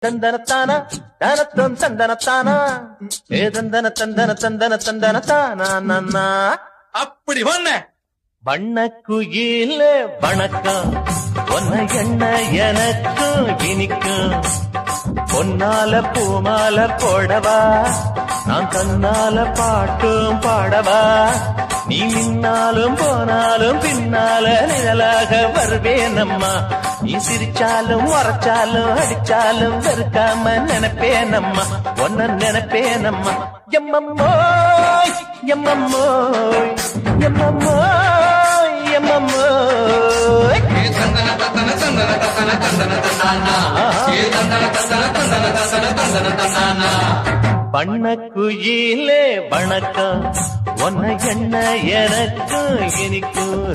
தந்தனத்தானா தானத்தம் தந்தனத்தானா ஏ தந்தன தந்தன தந்தன தந்தன தானா நன்னா அப்படி ஒண்ண வண்ண குயில வணக்கம் ஒன்ன என்ன எனக்கும் இனிக்கும் பொன்னால பூமால போடவா நான் தன்னால பாட்டும் பாடவா நீ நின்னாலும் போனாலும் பின்னால நிழலாக வருவேனம்மா நீ சிரிச்சாலும் மறைச்சாலும் அடிச்சாலும் வெறுக்காம நினைப்பேனம்மா ஒன்ன நினைப்பேனம்மா எம்மம்மோய் எம்மம்மோய் எம்மம்மோய் எம்மம்மோய் ஏ தந்தன தந்தன தந்தன தந்தன தந்தன தந்தானா ஏ தந்தன தந்தன தந்தன தந்தன தந்தன தந்தானா பண்ண குயிலே வணக்கம் ஒன்ன என்ன எனக்கு இனிக்கும்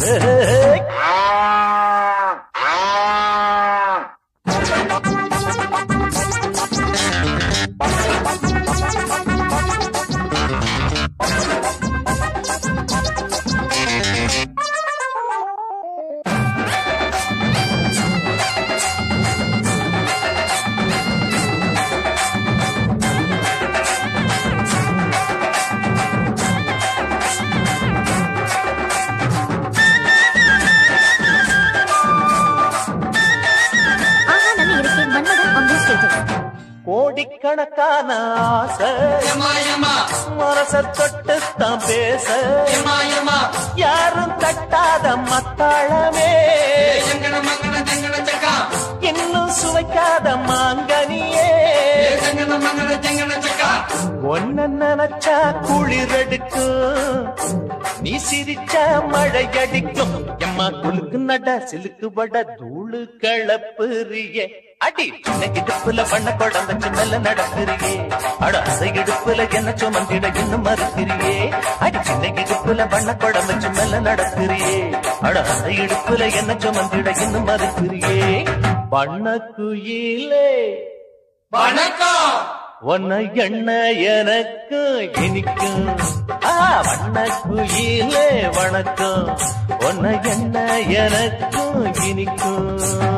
ஆஹா நல்ல இருக்கே மன்மதன் on the status. கோடிக்கணக்கான ஆசை ஏமா ஏமா மனச தொட்டு தான் பேச ஏமா ஏமா யாரும் தட்டாத மத்தாளமே ஜங்கன மங்கன ஜங்கன சக்கா இன்னும் சுவைக்காத மாங்கனியே ஏ ஜங்கன மங்கன ஜங்கன சக்கா ஒன்ன நினைச்சா குளிரடிக்கும் நீ சிரிச்சா மழை அடிக்கும் எம்மா குலுக்கு நட சிலுக்கு வட தூளு கலப்புறியே அடி சின்ன இடுப்புல பண்ண குடம் வச்சு நல்ல நடக்கிறியே அட அசை இடுப்புல என்ன சுமந்திட இன்னும் மறுக்கிறியே அடி சின்ன இடுப்புல பண்ண குடம் வச்சு நல்ல நடக்கிறியே அட அசை இடுப்புல என்ன சுமந்திட இன்னும் மறுக்கிறியே பண்ண குயிலே வணக்கம் உன்னை எண்ண எனக்கு இனிக்கும் ஆ, வண்ண குயிலே வணக்கம் உன்னை எண்ண எனக்கும் இனிக்கும்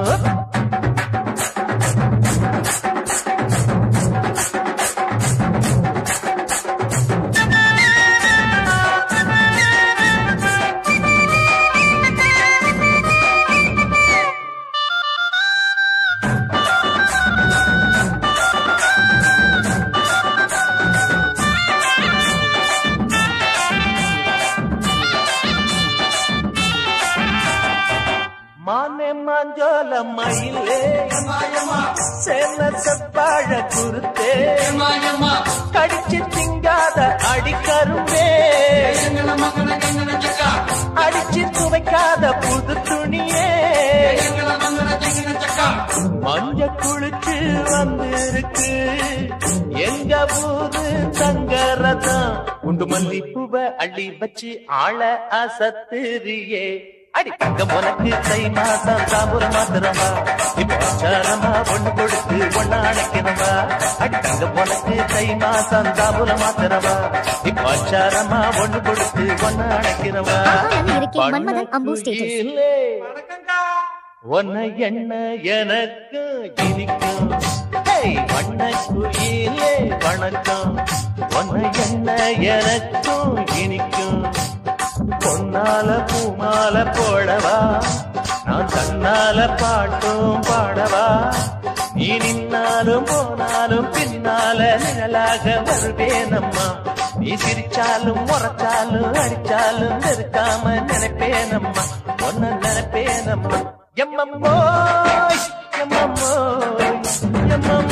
மானே மாஞ்சோல மயிலே ஏமா ஏமா சேன செப்பாழ குருத்தே ஏமா ஏமா கடிச்சு திங்காத அடிக்கரும்பே ஜங்கன மங்கன ஜங்கன சக்கா அடிச்சு துவைக்காத புது துணியே ஜங்கன மங்கன ஜங்கன சக்கா மஞ்ச குளிச்சு வந்திருக்கு எங்க ஊரு தங்கரதம் குண்டு மல்லிப்பூவ அள்ளி வச்சு ஆள அசத்துறியே அடி தங்கம் உனக்கு தை மாசம் தாம்பூர மாத்திரமா இப்ப ஆச்சாரமா பொண்ணு கொடுத்து ஒண்ணு அணைக்கிறவா அடி தங்கம் உனக்கு தை மாசம் தாம்பூர மாத்திரமா இப்ப ஆச்சாரமா ஒண்ணு கொடுத்து ஒண்ணு அணைக்கிறவா ஆஹா நல்ல இருக்கே மன்மதன் அம்பு status. பண்ணையிலே வணக்கம்டா உன்னை என்ன எனக்கு இனிக்கும் ஹேய், வண்ண குயிலே வணக்கம் உன்னை என்ன எனக்கும் இனிக்கும் பொன்னால பூமால போடவா நான் தன்னால பாட்டும் பாடவா நீ நின்னாலும் போனாலும் பின்னால நிழலாக வருவேனம்மா நீ சிரிச்சாலும் முறைச்சாலும் அடிச்சாலும் நெருக்காம நினைப்பேனம்மா ஒன்ன நினைப்பேனம்மா எம்மம்மோ எம்மம்மோ எம்மம்மோ